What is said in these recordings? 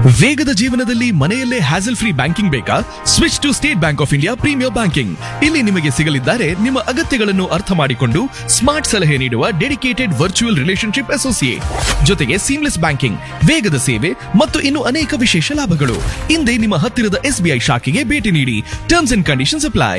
ವೇಗದ ಜೀವನದಲ್ಲಿ ಮನೆಯಲ್ಲೇ ಹ್ಯಾಸಲ್ ಫ್ರೀ ಬ್ಯಾಂಕಿಂಗ್ ಬೇಕಾ switch to State Bank of India premier banking ಇಲ್ಲಿ ನಿಮಗೆ ಸಿಗಲಿದ್ದಾರೆ ನಿಮ್ಮ ಅಗತ್ಯಗಳನ್ನು ಅರ್ಥ ಮಾಡಿಕೊಂಡು ಸ್ಮಾರ್ಟ್ ಸಲಹೆ ನೀಡುವ ಡೆಡಿಕೇಟೆಡ್ ವರ್ಚುವಲ್ ರಿಲೇಶನ್ಶಿಪ್ ಅಸೋಸಿಯೇಟ್ ಜೊತೆಗೆ ಸೀಮ್ಲೆಸ್ ಬ್ಯಾಂಕಿಂಗ್ ವೇಗದ ಸೇವೆ ಮತ್ತು ಇನ್ನು ಅನೇಕ ವಿಶೇಷ ಲಾಭಗಳು ಹಿಂದೆ ನಿಮ್ಮ ಹತ್ತಿರದ ಎಸ್ಬಿಐ ಶಾಖೆಗೆ ಭೇಟಿ ನೀಡಿ terms and conditions apply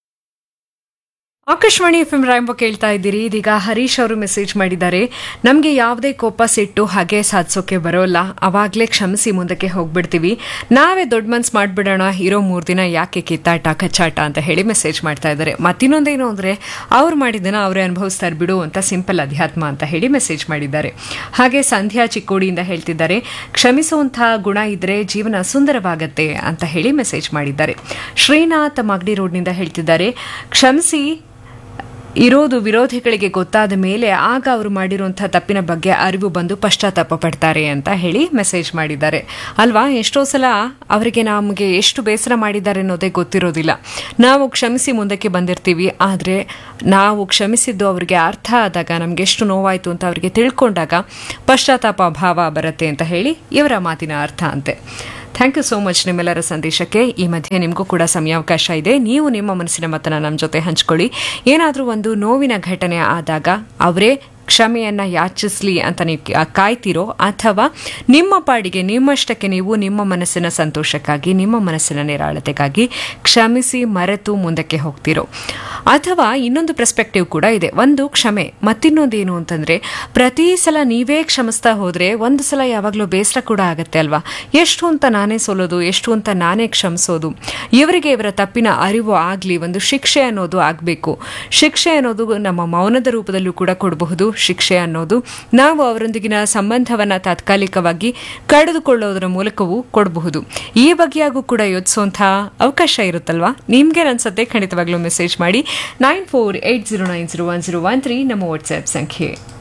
Akashvani F M ರಾಯಂಬ ಕೇಳ್ತಾ ಇದ್ದೀರಿ ಇದೀಗ ಹರೀಶ್ ಅವರು ಮೆಸೇಜ್ ಮಾಡಿದ್ದಾರೆ ನಮಗೆ ಯಾವುದೇ ಕೋಪ ಸಿಟ್ಟು ಹಾಗೆ ಸಾಧಿಸೋಕೆ ಬರೋಲ್ಲ ಅವಾಗಲೇ ಕ್ಷಮಿಸಿ ಮುಂದಕ್ಕೆ ಹೋಗ್ಬಿಡ್ತೀವಿ ನಾವೇ ದೊಡ್ಡ ಮನ್ಸು ಮಾಡ್ಬಿಡೋಣ ಇರೋ ಮೂರು ದಿನ ಯಾಕೆ ಕಿತ್ತಾಟ ಕಚ್ಚಾಟ ಅಂತ ಹೇಳಿ ಮೆಸೇಜ್ ಮಾಡ್ತಾ ಇದ್ದಾರೆ ಮತ್ತಿನ್ನೊಂದೇನು ಅಂದರೆ ಅವ್ರು ಮಾಡಿದ್ದನ್ನ ಅವರೇ ಅನುಭವಿಸ್ತಾರೆ ಬಿಡು ಅಂತ ಸಿಂಪಲ್ ಅಧ್ಯಾತ್ಮ ಅಂತ ಹೇಳಿ ಮೆಸೇಜ್ ಮಾಡಿದ್ದಾರೆ ಹಾಗೆ ಸಂಧ್ಯಾ ಚಿಕ್ಕೋಡಿಯಿಂದ ಹೇಳ್ತಿದ್ದಾರೆ ಕ್ಷಮಿಸುವಂಥ ಗುಣ ಇದ್ರೆ ಜೀವನ ಸುಂದರವಾಗತ್ತೆ ಅಂತ ಹೇಳಿ ಮೆಸೇಜ್ ಮಾಡಿದ್ದಾರೆ ಶ್ರೀನಾಥ್ ಮಾಗಡಿ ರೋಡ್ನಿಂದ ಹೇಳ್ತಿದ್ದಾರೆ ಕ್ಷಮಿಸಿ ಇರೋದು ವಿರೋಧಿಗಳಿಗೆ ಗೊತ್ತಾದ ಮೇಲೆ ಆಗ ಅವರು ಮಾಡಿರುವಂಥ ತಪ್ಪಿನ ಬಗ್ಗೆ ಅರಿವು ಬಂದು ಪಶ್ಚಾತ್ತಾಪ ಪಡ್ತಾರೆ ಅಂತ ಹೇಳಿ ಮೆಸೇಜ್ ಮಾಡಿದ್ದಾರೆ ಅಲ್ವಾ ಎಷ್ಟೋ ಸಲ ಅವರಿಗೆ ನಮಗೆ ಎಷ್ಟು ಬೇಸರ ಮಾಡಿದ್ದಾರೆ ಅನ್ನೋದೇ ಗೊತ್ತಿರೋದಿಲ್ಲ ನಾವು ಕ್ಷಮಿಸಿ ಮುಂದಕ್ಕೆ ಬಂದಿರ್ತೀವಿ ಆದರೆ ನಾವು ಕ್ಷಮಿಸಿದ್ದು ಅವರಿಗೆ ಅರ್ಥ ಆದಾಗ ನಮಗೆ ಎಷ್ಟು ನೋವಾಯಿತು ಅಂತ ಅವರಿಗೆ ತಿಳ್ಕೊಂಡಾಗ ಪಶ್ಚಾತ್ತಾಪ ಭಾವ ಬರುತ್ತೆ ಅಂತ ಹೇಳಿ ಇವರ ಮಾತಿನ ಅರ್ಥ ಅಂತೆ ಥ್ಯಾಂಕ್ ಯು ಸೋ ಮಚ್ ನಿಮ್ಮೆಲ್ಲರ ಸಂದೇಶಕ್ಕೆ ಈ ಮಧ್ಯೆ ನಿಮಗೂ ಕೂಡ ಸಮಯಾವಕಾಶ ಇದೆ ನೀವು ನಿಮ್ಮ ಮನಸ್ಸಿನ ಮತನ ನಮ್ಮ ಜೊತೆ ಹಂಚ್ಕೊಳ್ಳಿ ಏನಾದರೂ ಒಂದು ನೋವಿನ ಘಟನೆ ಆದಾಗ ಅವರೇ ಕ್ಷಮೆಯನ್ನ ಯಾಚಿಸ್ಲಿ ಅಂತ ನೀವು ಕಾಯ್ತಿರೋ ಅಥವಾ ನಿಮ್ಮ ಪಾಡಿಗೆ ನಿಮ್ಮಷ್ಟಕ್ಕೆ ನೀವು ನಿಮ್ಮ ಮನಸ್ಸಿನ ಸಂತೋಷಕ್ಕಾಗಿ ನಿಮ್ಮ ಮನಸ್ಸಿನ ನಿರಾಳತೆಗಾಗಿ ಕ್ಷಮಿಸಿ ಮರೆತು ಮುಂದಕ್ಕೆ ಹೋಗ್ತಿರೋ ಅಥವಾ ಇನ್ನೊಂದು ಪರ್ಸ್ಪೆಕ್ಟಿವ್ ಕೂಡ ಇದೆ ಒಂದು ಕ್ಷಮೆ ಮತ್ತಿನ್ನೊಂದೇನು ಅಂತಂದ್ರೆ ಪ್ರತಿ ಸಲ ನೀವೇ ಕ್ಷಮಿಸ್ತಾ ಹೋದ್ರೆ ಒಂದು ಸಲ ಯಾವಾಗಲೂ ಬೇಸರ ಕೂಡ ಆಗತ್ತೆ ಅಲ್ವಾ ಎಷ್ಟು ಅಂತ ನಾನೇ ಸೋಲೋದು ಎಷ್ಟು ಅಂತ ನಾನೇ ಕ್ಷಮಿಸೋದು ಇವರಿಗೆ ಇವರ ತಪ್ಪಿನ ಅರಿವು ಆಗಲಿ ಒಂದು ಶಿಕ್ಷೆ ಅನ್ನೋದು ಆಗಬೇಕು ಶಿಕ್ಷೆ ಅನ್ನೋದು ನಮ್ಮ ಮೌನದ ರೂಪದಲ್ಲೂ ಕೂಡ ಕೊಡಬಹುದು ಶಿಕ್ಷೆ ಅನ್ನೋದು ನಾವು ಅವರೊಂದಿಗಿನ ಸಂಬಂಧವನ್ನ ತಾತ್ಕಾಲಿಕವಾಗಿ ಕಡಿದುಕೊಳ್ಳೋದರ ಮೂಲಕವೂ ಕೊಡಬಹುದು ಈ ಬಗೆಯಾಗೂ ಕೂಡ ಯೋಚಿಸುವಂತಹ ಅವಕಾಶ ಇರುತ್ತಲ್ವಾ ನಿಮ್ಗೆ ಅನ್ಸತ್ತೆ ಖಂಡಿತವಾಗ್ಲೂ ಮೆಸೇಜ್ ಮಾಡಿ nine four eight zero nine zero one zero one three ನಮ್ಮ ವಾಟ್ಸ್ಆ್ಯಪ್ ಸಂಖ್ಯೆ